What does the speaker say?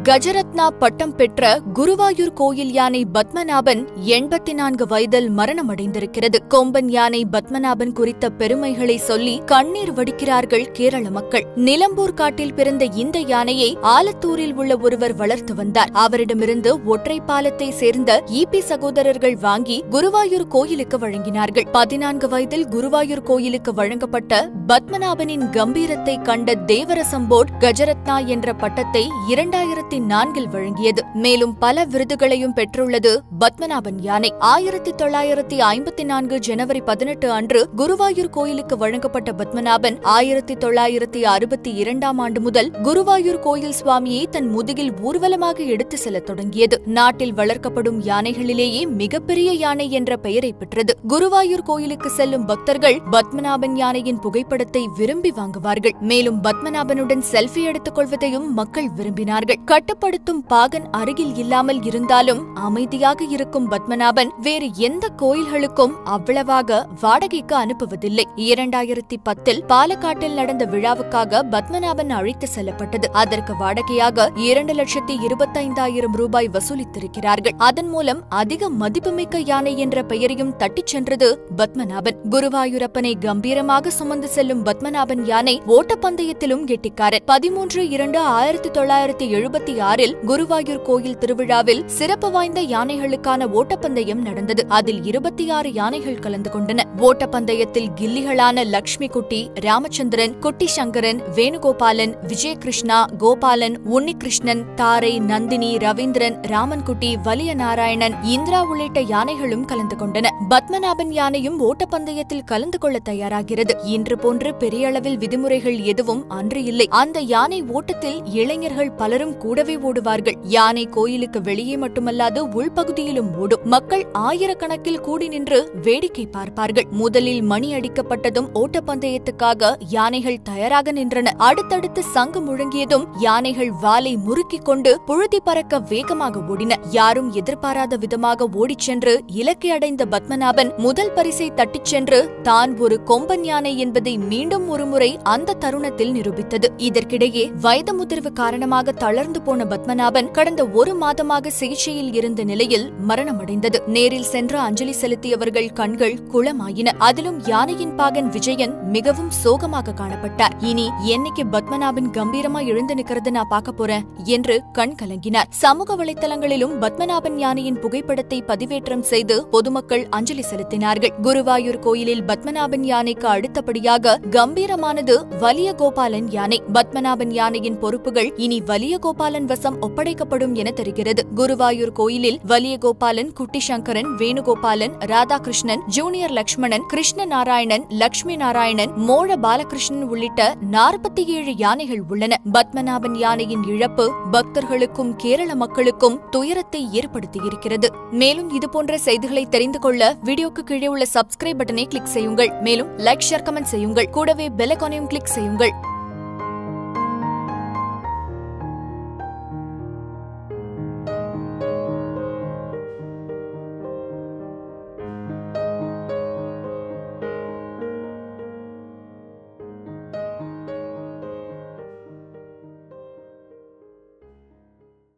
கஜரத்னா பட்டம் பெற்ற குருவாயூர் கோயில் யானை பத்மநாபன் எண்பத்தி நான்கு வயதில் மரணமடைந்திருக்கிறது கொம்பன் யானை பத்மநாபன் குறித்த பெருமைகளை சொல்லி கண்ணீர் வடிக்கிறார்கள் கேரள மக்கள் நிலம்பூர் காட்டில் பிறந்த இந்த யானையை ஆலத்தூரில் உள்ள ஒருவர் வளர்த்து வந்தார் அவரிடமிருந்து ஒற்றை பாலத்தை சேர்ந்த ஈபி சகோதரர்கள் வாங்கி குருவாயூர் கோயிலுக்கு வழங்கினார்கள் பதினான்கு வயதில் குருவாயூர் கோயிலுக்கு வழங்கப்பட்ட பத்மநாபனின் கம்பீரத்தை கண்ட தேவரசம் போர்டு கஜரத்னா என்ற பட்டத்தை இரண்டாயிரத்தி நான்கில் வழங்கியது மேலும் பல விருதுகளையும் பெற்றுள்ளது பத்மநாபன் யானை ஆயிரத்தி தொள்ளாயிரத்தி ஐம்பத்தி நான்கு ஜனவரி பதினெட்டு அன்று குருவாயூர் கோயிலுக்கு வழங்கப்பட்ட பத்மநாபன் ஆயிரத்தி தொள்ளாயிரத்தி அறுபத்தி இரண்டாம் ஆண்டு முதல் குருவாயூர் கோயில் சுவாமியை தன் முதுகில் ஊர்வலமாக எடுத்து செல்லத் தொடங்கியது நாட்டில் வளர்க்கப்படும் யானைகளிலேயே மிகப்பெரிய யானை என்ற பெயரை பெற்றது குருவாயூர் கோயிலுக்கு செல்லும் பக்தர்கள் பத்மநாபன் யானையின் புகைப்படத்தை விரும்பி வாங்குவார்கள் மேலும் பத்மநாபனுடன் செல்ஃபி எடுத்துக் கொள்வதையும் மக்கள் விரும்பினார்கள் கட்டுப்படுத்தும் பாகன் அருகில் இல்லாமல் இருந்தாலும் அமைதியாக இருக்கும் பத்மநாபன் வேறு எந்த கோயில்களுக்கும் அவ்வளவாக வாடகைக்கு அனுப்புவதில்லை இரண்டாயிரத்தி பத்தில் பாலக்காட்டில் நடந்த விழாவுக்காக பத்மநாபன் அழைத்து செல்லப்பட்டது அதற்கு வாடகையாக இரண்டு லட்சத்தி இருபத்தைந்தாயிரம் ரூபாய் வசூலித்திருக்கிறார்கள் அதன் மூலம் அதிக மதிப்புமிக்க யானை என்ற பெயரையும் தட்டிச் சென்றது பத்மநாபன் குருவாயூரப்பனை கம்பீரமாக சுமந்து செல்லும் பத்மநாபன் யானை ஓட்டப்பந்தயத்திலும் கெட்டிக்காரன் பதிமூன்று இரண்டு ஆயிரத்தி தொள்ளாயிரத்தி எழுபத்தி ஆறில் குருவாயூர் கோயில் திருவிழாவில் சிறப்பு வாய்ந்த யானைகளுக்கான ஓட்டப்பந்தயம் நடந்தது அதில் இருபத்தி ஆறு யானைகள் கலந்து கொண்டன ஓட்டப்பந்தயத்தில் கில்லிகளான லக்ஷ்மி குட்டி ராமச்சந்திரன் குட்டி சங்கரன் வேணுகோபாலன் விஜயகிருஷ்ணா கோபாலன் உன்னிகிருஷ்ணன் தாரை நந்தினி ரவீந்திரன் ராமன்குட்டி வலிய நாராயணன் இந்திரா உள்ளிட்ட யானைகளும் கலந்து கொண்டன பத்மநாபன் யானையும் ஓட்டப்பந்தயத்தில் கலந்து கொள்ள தயாராகிறது இன்று போன்று பெரிய அளவில் விதிமுறைகள் எதுவும் அன்று இல்லை அந்த யானை ஓட்டத்தில் இளைஞர்கள் பலரும் கூடவே ஓடுவார்கள் யானை கோயிலுக்கு வெளியே மட்டுமல்லாது உள்பகுதியிலும் ஓடும் மக்கள் ஆயிரக்கணக்கில் கூடி நின்று வேடிக்கை பார்ப்பார்கள் முதலில் மணி அடிக்கப்பட்டதும் ஓட்டப்பந்தயத்துக்காக யானைகள் தயாராக நின்றன அடுத்தடுத்து சங்கு முழங்கியதும் யானைகள் வாலை முறுக்கிக் கொண்டு புழுதி பறக்க வேகமாக ஓடின யாரும் எதிர்பாராத விதமாக ஓடிச் சென்று இலக்கை அடைந்த பத்மநாபன் முதல் பரிசை தட்டிச் சென்று தான் ஒரு கொம்பன் யானை என்பதை மீண்டும் ஒருமுறை அந்த தருணத்தில் நிரூபித்தது இதற்கிடையே வயது முதிர்வு காரணமாக தளர்ந்து போன பத்மநாபன் கடந்த ஒரு மாதமாக சிகிச்சையில் இருந்த நிலையில் மரணமடைந்தது நேரில் சென்று அஞ்சலி செலுத்தியவர்கள் கண்கள் குளமாயின அதிலும் யானையின் பாகன் விஜயன் மிகவும் சோகமாக காணப்பட்டார் இனி என்னைக்கு பத்மநாபன் கம்பீரமா எழுந்து நிக்கிறது நான் பார்க்க போறேன் என்று கண் கலங்கினார் சமூக வலைத்தளங்களிலும் பத்மநாபன் யானையின் புகைப்படத்தை பதிவேற்றம் செய்து பொதுமக்கள் அஞ்சலி செலுத்தினார்கள் குருவாயூர் கோயிலில் பத்மநாபன் யானைக்கு அடுத்தபடியாக கம்பீரமானது வலிய கோபாலன் யானை பத்மநாபன் யானையின் பொறுப்புகள் இனி வலிய கோபாலன் வசம் ஒப்படைக்கப்படும் என தெரிகிறது குருவாயூர் கோயிலில் வலிய கோபாலன் குட்டி சங்கரன் வேணுகோபாலன் ராதாகிருஷ்ணன் ஜூனியர் லக்ஷ்மணன் கிருஷ்ண நாராயணன் லட்சுமி நாராயணன் மோழ பாலகிருஷ்ணன் உள்ளிட்ட நாற்பத்தி ஏழு யானைகள் உள்ளன பத்மநாபன் யானையின் இழப்பு பக்தர்களுக்கும் கேரள மக்களுக்கும் துயரத்தை ஏற்படுத்தியிருக்கிறது மேலும் இதுபோன்ற செய்திகளை தெரிந்து கொள்ள வீடியோக்கு கீழே உள்ள சப்ஸ்கிரைப் பட்டனை கிளிக் செய்யுங்கள் மேலும் லைக் ஷேர் கமெண்ட் செய்யுங்கள் கூடவே பெல் ஐகானையும் கிளிக் செய்யுங்கள்